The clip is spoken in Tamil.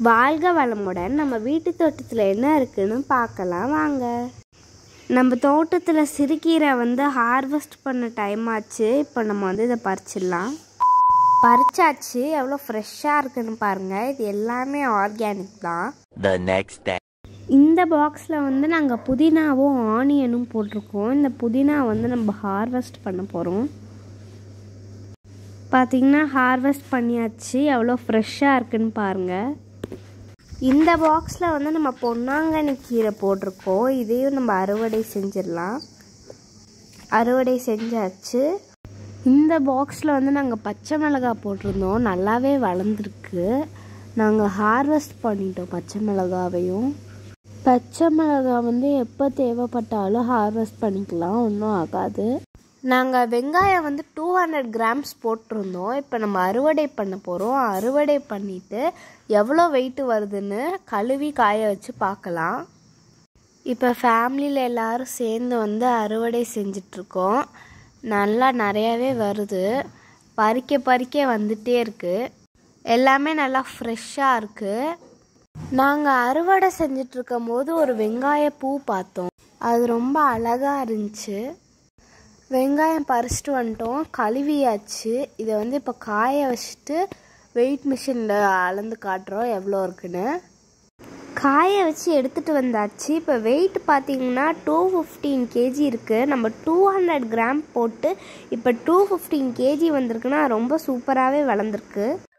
வாழ்க வளமுடன் நம்ம வீட்டு தோட்டத்தில் என்ன இருக்குன்னு பார்க்கலாம் வாங்க நம்ம தோட்டத்தில் சிறுகீரை வந்து ஹார்வெஸ்ட் பண்ண டைம் ஆச்சு இப்போ நம்ம வந்து இதை பறிச்சிடலாம் பறிச்சாச்சு எவ்வளோ ஃப்ரெஷ்ஷாக இருக்குன்னு பாருங்கள் இது எல்லாமே ஆர்கானிக் தான் The next day. இந்த பாக்ஸில் வந்து நாங்கள் புதினாவும் ஆனியனும் போட்டிருக்கோம் இந்த புதினா வந்து நம்ம ஹார்வெஸ்ட் பண்ண போகிறோம் பார்த்தீங்கன்னா ஹார்வெஸ்ட் பண்ணியாச்சு எவ்வளோ ஃப்ரெஷ்ஷாக இருக்குன்னு பாருங்கள் இந்த பாக்ஸில் வந்து நம்ம பொன்னாங்கண்ணி கீரை போட்டிருக்கோம் இதையும் நம்ம அறுவடை செஞ்சிடலாம் அறுவடை செஞ்சாச்சு இந்த பாக்ஸில் வந்து நாங்கள் பச்சை மிளகாய் போட்டிருந்தோம் நல்லாவே வளர்ந்துருக்கு நாங்கள் ஹார்வெஸ்ட் பண்ணிட்டோம் பச்சை மிளகாவையும் பச்சை மிளகாய் வந்து எப்போ தேவைப்பட்டாலும் ஹார்வெஸ்ட் பண்ணிக்கலாம் ஒன்றும் ஆகாது நாங்கள் வெங்காயம் வந்து டூ ஹண்ட்ரட் கிராம்ஸ் போட்டிருந்தோம் இப்போ நம்ம அறுவடை பண்ண போகிறோம் அறுவடை பண்ணிவிட்டு எவ்வளோ வெயிட் வருதுன்னு கழுவி காய வச்சு பார்க்கலாம் இப்போ ஃபேமிலியில் எல்லாரும் சேர்ந்து வந்து அறுவடை செஞ்சிட்ருக்கோம் நல்லா நிறையாவே வருது பறிக்க பறிக்க வந்துட்டே இருக்குது எல்லாமே நல்லா ஃப்ரெஷ்ஷாக இருக்குது நாங்கள் அறுவடை செஞ்சிட்ருக்கும் போது ஒரு வெங்காய பூ பார்த்தோம் அது ரொம்ப அழகாக இருந்துச்சு வெங்காயம் பறிச்சிட்டு வந்துட்டோம் கழுவியாச்சு இதை வந்து இப்போ காய வச்சுட்டு வெயிட் மிஷினில் அளந்து காட்டுறோம் எவ்வளோ இருக்குன்னு காய வச்சு எடுத்துகிட்டு வந்தாச்சு இப்போ வெயிட் பார்த்தீங்கன்னா டூ ஃபிஃப்டீன் கேஜி இருக்குது நம்ம டூ ஹண்ட்ரட் கிராம் போட்டு இப்போ டூ ஃபிஃப்டீன் கேஜி வந்திருக்குன்னா ரொம்ப சூப்பராகவே வளர்ந்துருக்கு